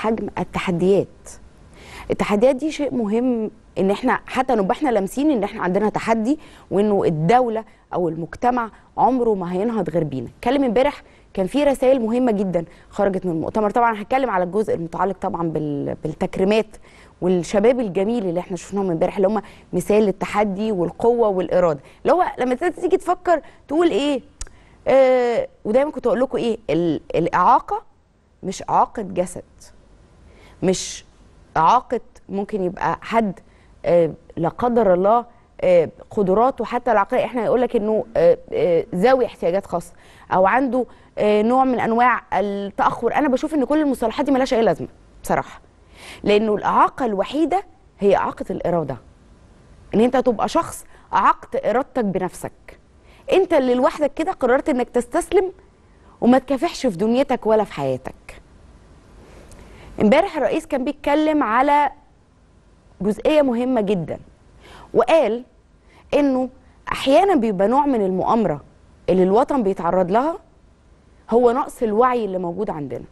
حجم التحديات التحديات دي شيء مهم ان احنا حتى نبقى احنا لامسين ان احنا عندنا تحدي وانه الدوله او المجتمع عمره ما هينهض غير بينا اتكلم امبارح كان في رسائل مهمه جدا خرجت من المؤتمر طبعا هتكلم على الجزء المتعلق طبعا بال- بالتكريمات والشباب الجميل اللي احنا شفناهم امبارح اللي هم مثال للتحدي والقوه والاراده اللي هو لما تيجي تفكر تقول ايه آه ودايما كنت اقول لكم ايه ال- الاعاقه مش اعاقه جسد مش اعاقه ممكن يبقى حد آه، لا قدر الله آه، قدراته حتى العقليه احنا يقول لك انه آه، آه، ذوي احتياجات خاصه او عنده آه، نوع من انواع التاخر انا بشوف ان كل المصطلحات دي ملهاش اي لازمه بصراحه لانه الاعاقه الوحيده هي اعاقه الاراده ان انت تبقى شخص اعقت ارادتك بنفسك انت اللي لوحدك كده قررت انك تستسلم وما تكافحش في دنيتك ولا في حياتك امبارح الرئيس كان بيتكلم على جزئيه مهمه جدا وقال انه احيانا بيبقى نوع من المؤامره اللي الوطن بيتعرض لها هو نقص الوعي اللي موجود عندنا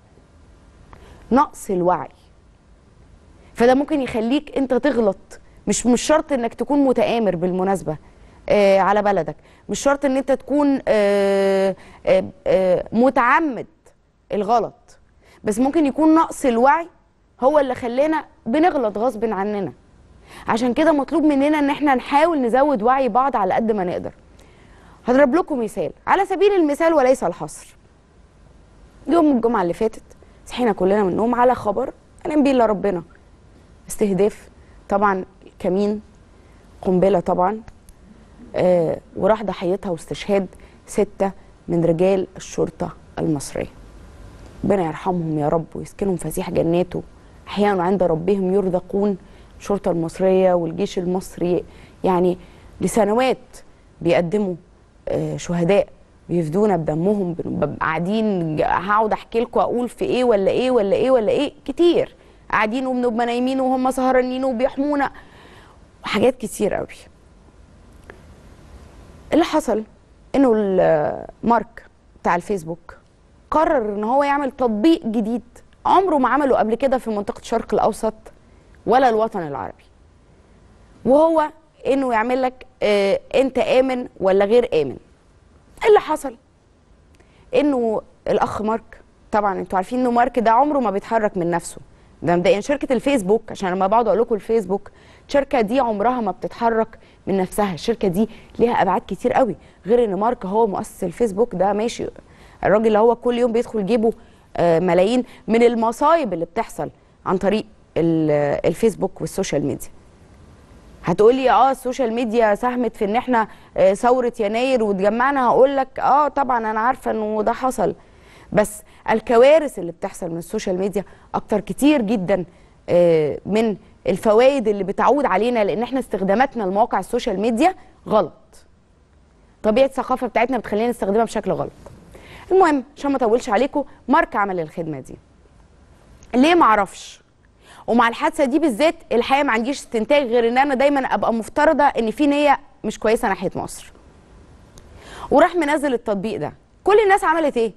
نقص الوعي فده ممكن يخليك انت تغلط مش مش شرط انك تكون متآمر بالمناسبة آه على بلدك مش شرط ان انت تكون آه آه آه متعمد الغلط بس ممكن يكون نقص الوعي هو اللي خلانا بنغلط غصب عننا عشان كده مطلوب مننا ان احنا نحاول نزود وعي بعض على قد ما نقدر هضرب لكم مثال على سبيل المثال وليس الحصر يوم الجمعة اللي فاتت صحينا كلنا من النوم على خبر أنام بيه إلا ربنا استهداف طبعا كمين قنبلة طبعا آه وراح ضحيتها واستشهاد ستة من رجال الشرطة المصرية ربنا يرحمهم يا رب ويسكنهم فسيح جناته أحيانا عند ربهم يرزقون الشرطة المصرية والجيش المصري يعني لسنوات بيقدموا آه، شهداء بيفدونا بدمهم بنبقى قاعدين ج- هقعد احكي لكم اقول في ايه ولا ايه ولا ايه ولا ايه كتير قاعدين وبنبقى نايمين وهم سهرانين وبيحمونا وحاجات كتير قوي اللي حصل انه ال- مارك بتاع الفيسبوك قرر ان هو يعمل تطبيق جديد عمره ما عمله قبل كده في منطقه الشرق الاوسط ولا الوطن العربي وهو انه يعمل لك آه انت امن ولا غير امن إيه اللي حصل انه الاخ مارك طبعا انتوا عارفين انه مارك ده عمره ما بيتحرك من نفسه ده مبدئيا شركه الفيسبوك عشان لما بقعد اقول لكم الفيسبوك الشركه دي عمرها ما بتتحرك من نفسها الشركه دي ليها ابعاد كتير قوي غير ان مارك هو مؤسس الفيسبوك ده ماشي الراجل اللي هو كل يوم بيدخل جيبه آه، ملايين من المصايب اللي بتحصل عن طريق ال- الفيسبوك والسوشيال ميديا هتقولي اه السوشيال ميديا ساهمت في ان احنا آه، ثوره يناير وتجمعنا هقول لك اه طبعا انا عارفه انه ده حصل بس الكوارث اللي بتحصل من السوشيال ميديا اكتر كتير جدا آه، من الفوائد اللي بتعود علينا لان احنا استخداماتنا لمواقع السوشيال ميديا غلط طبيعه الثقافه بتاعتنا بتخلينا نستخدمها بشكل غلط المهم عشان ما اطولش عليكم مارك عمل الخدمه دي ليه معرفش ومع الحادثه دي بالذات الحقيقه ما عنديش استنتاج غير ان انا دايما ابقى مفترضه ان في نيه مش كويسه ناحيه مصر وراح منزل التطبيق ده كل الناس عملت ايه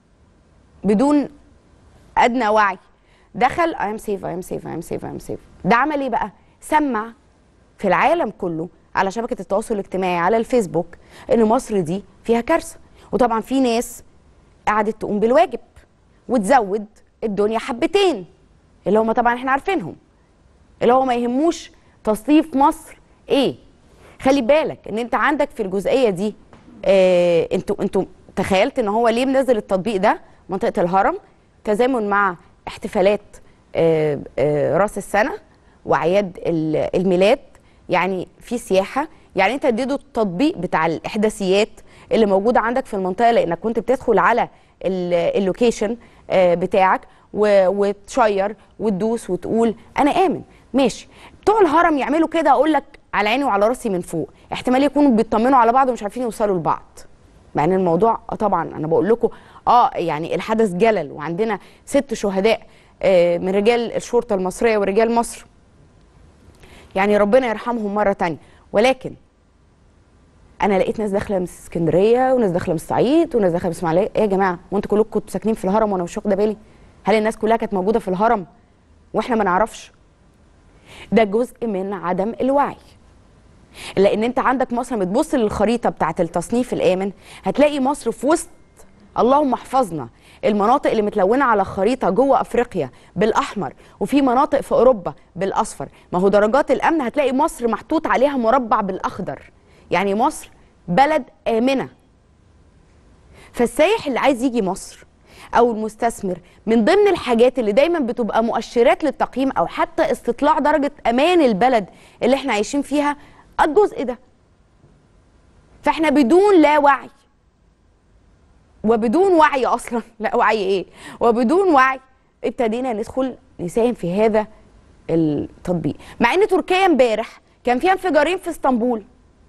بدون ادنى وعي دخل اي ام سيف اي ام سيف اي ام سيف اي ام سيف ده عمل ايه بقى سمع في العالم كله على شبكه التواصل الاجتماعي على الفيسبوك ان مصر دي فيها كارثه وطبعا في ناس قعدت تقوم بالواجب وتزود الدنيا حبتين اللي هم طبعا احنا عارفينهم اللي هو ما يهموش تصنيف مصر ايه خلي بالك ان انت عندك في الجزئيه دي اه انتوا انتوا تخيلت ان هو ليه منزل التطبيق ده منطقه الهرم تزامن مع احتفالات اه اه راس السنه واعياد ال- الميلاد يعني في سياحه يعني انت اديته التطبيق بتاع الاحداثيات اللي موجوده عندك في المنطقه لانك كنت بتدخل على ال- اللوكيشن آه، بتاعك و- وتشير وتدوس وتقول انا امن ماشي بتوع الهرم يعملوا كده اقول لك على عيني وعلى راسي من فوق احتمال يكونوا بيطمنوا على بعض ومش عارفين يوصلوا لبعض مع ان الموضوع اه طبعا انا بقول لكم اه يعني الحدث جلل وعندنا ست شهداء آه، من رجال الشرطه المصريه ورجال مصر يعني ربنا يرحمهم مره تانية ولكن انا لقيت ناس داخله من اسكندريه وناس داخله من الصعيد وناس داخله من اسماعيليه ايه يا جماعه وانتوا كلكم كنتوا ساكنين في الهرم وانا مش واخده بالي هل الناس كلها كانت موجوده في الهرم واحنا ما نعرفش ده جزء من عدم الوعي لان انت عندك مصر لما تبص للخريطه بتاعه التصنيف الامن هتلاقي مصر في وسط اللهم احفظنا المناطق اللي متلونه على الخريطه جوه افريقيا بالاحمر وفي مناطق في اوروبا بالاصفر ما هو درجات الامن هتلاقي مصر محطوط عليها مربع بالاخضر يعني مصر بلد امنه فالسايح اللي عايز يجي مصر او المستثمر من ضمن الحاجات اللي دايما بتبقى مؤشرات للتقييم او حتى استطلاع درجه امان البلد اللي احنا عايشين فيها الجزء ده فاحنا بدون لا وعي وبدون وعي اصلا لا وعي ايه وبدون وعي ابتدينا ندخل نساهم في هذا التطبيق مع ان تركيا امبارح كان فيها انفجارين في اسطنبول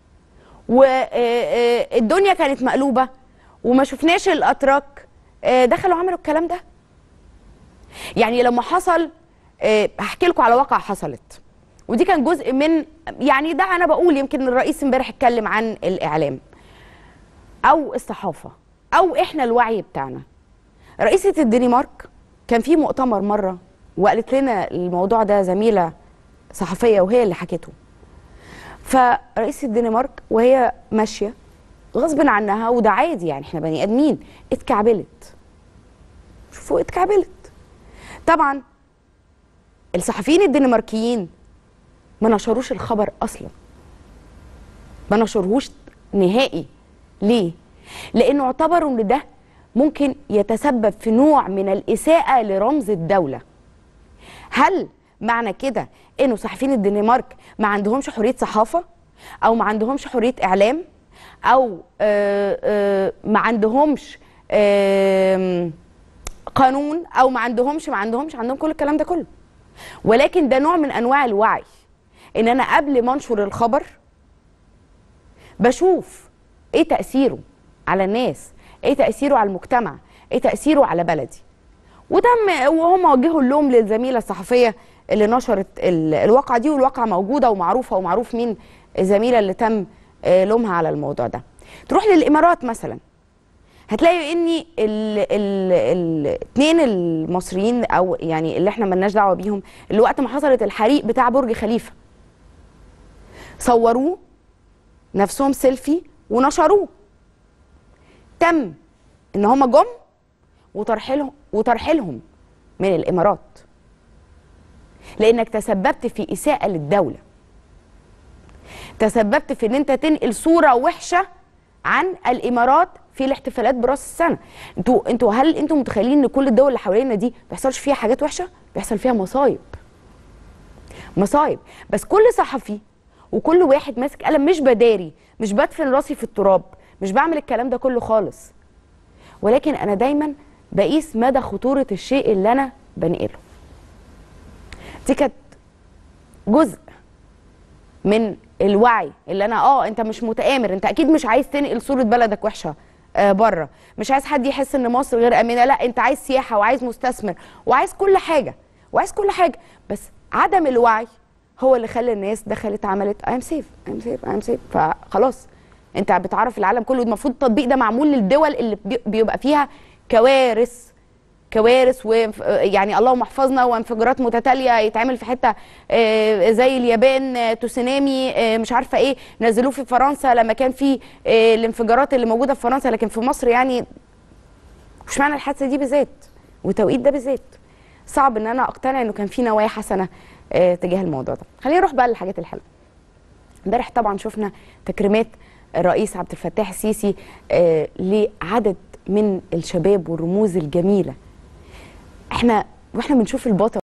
والدنيا كانت مقلوبه وما شفناش الاتراك آه، دخلوا عملوا الكلام ده يعني لما حصل آه، هحكي لكم على واقعة حصلت ودي كان جزء من يعني ده انا بقول يمكن الرئيس امبارح اتكلم عن الاعلام او الصحافه او احنا الوعي بتاعنا رئيسه الدنمارك كان في مؤتمر مره وقالت لنا الموضوع ده زميله صحفيه وهي اللي حكته فرئيسه الدنمارك وهي ماشيه غصب عنها وده عادي يعني احنا بني ادمين اتكعبلت شوفوا اتكعبلت طبعا الصحفيين الدنماركيين ما نشروش الخبر اصلا ما نشروهوش نهائي ليه لانه اعتبروا ان ده ممكن يتسبب في نوع من الاساءه لرمز الدوله هل معنى كده انه صحفيين الدنمارك ما عندهمش حريه صحافه او ما عندهمش حريه اعلام او آه، آه، ما عندهمش آم، قانون او ما عندهمش ما عندهمش عندهم كل الكلام ده كله ولكن ده نوع من انواع الوعي ان انا قبل ما انشر الخبر بشوف ايه تاثيره على الناس ايه تاثيره على المجتمع ايه تاثيره على بلدي وتم وهم وجهوا اللوم للزميله الصحفيه اللي نشرت ال- الواقعه دي والواقعه موجوده ومعروفه ومعروف مين الزميله اللي تم آه، لومها على الموضوع ده تروح للامارات مثلا هتلاقي ان الاثنين المصريين او يعني اللي احنا ملناش دعوه بيهم اللي وقت ما حصلت الحريق بتاع برج خليفه صوروه نفسهم سيلفي ونشروه تم ان هم جم وترحيلهم وترحيلهم من الامارات لانك تسببت في اساءه للدوله تسببت في ان انت تنقل صوره وحشه عن الامارات في الاحتفالات براس السنه انتوا انتوا هل انتوا متخيلين ان كل الدول اللي حوالينا دي ما بيحصلش فيها حاجات وحشه بيحصل فيها مصايب مصايب بس كل صحفي وكل واحد ماسك قلم مش بداري مش بدفن راسي في التراب مش بعمل الكلام ده كله خالص ولكن انا دايما بقيس مدى خطوره الشيء اللي انا بنقله دي كانت جزء من الوعي اللي انا اه انت مش متآمر انت اكيد مش عايز تنقل صوره بلدك وحشه آه بره مش عايز حد يحس ان مصر غير امنه لا انت عايز سياحه وعايز مستثمر وعايز كل حاجه وعايز كل حاجه بس عدم الوعي هو اللي خلى الناس دخلت عملت ايم سيف ايم سيف ايم سيف فخلاص انت بتعرف العالم كله المفروض التطبيق ده معمول للدول اللي بي- بيبقى فيها كوارث كوارث ويعني اللهم احفظنا وانفجارات متتاليه يتعمل في حته آه، زي اليابان آه، تسونامي آه، مش عارفه ايه نزلوه في فرنسا لما كان في آه، الانفجارات اللي موجوده في فرنسا لكن في مصر يعني مش معنى الحادثه دي بالذات والتوقيت ده بالذات صعب ان انا اقتنع انه كان في نوايا حسنه آه، تجاه الموضوع ده خلينا نروح بقى للحاجات الحلوه امبارح طبعا شفنا تكريمات الرئيس عبد الفتاح السيسي آه، لعدد من الشباب والرموز الجميله احنا واحنا بنشوف البطل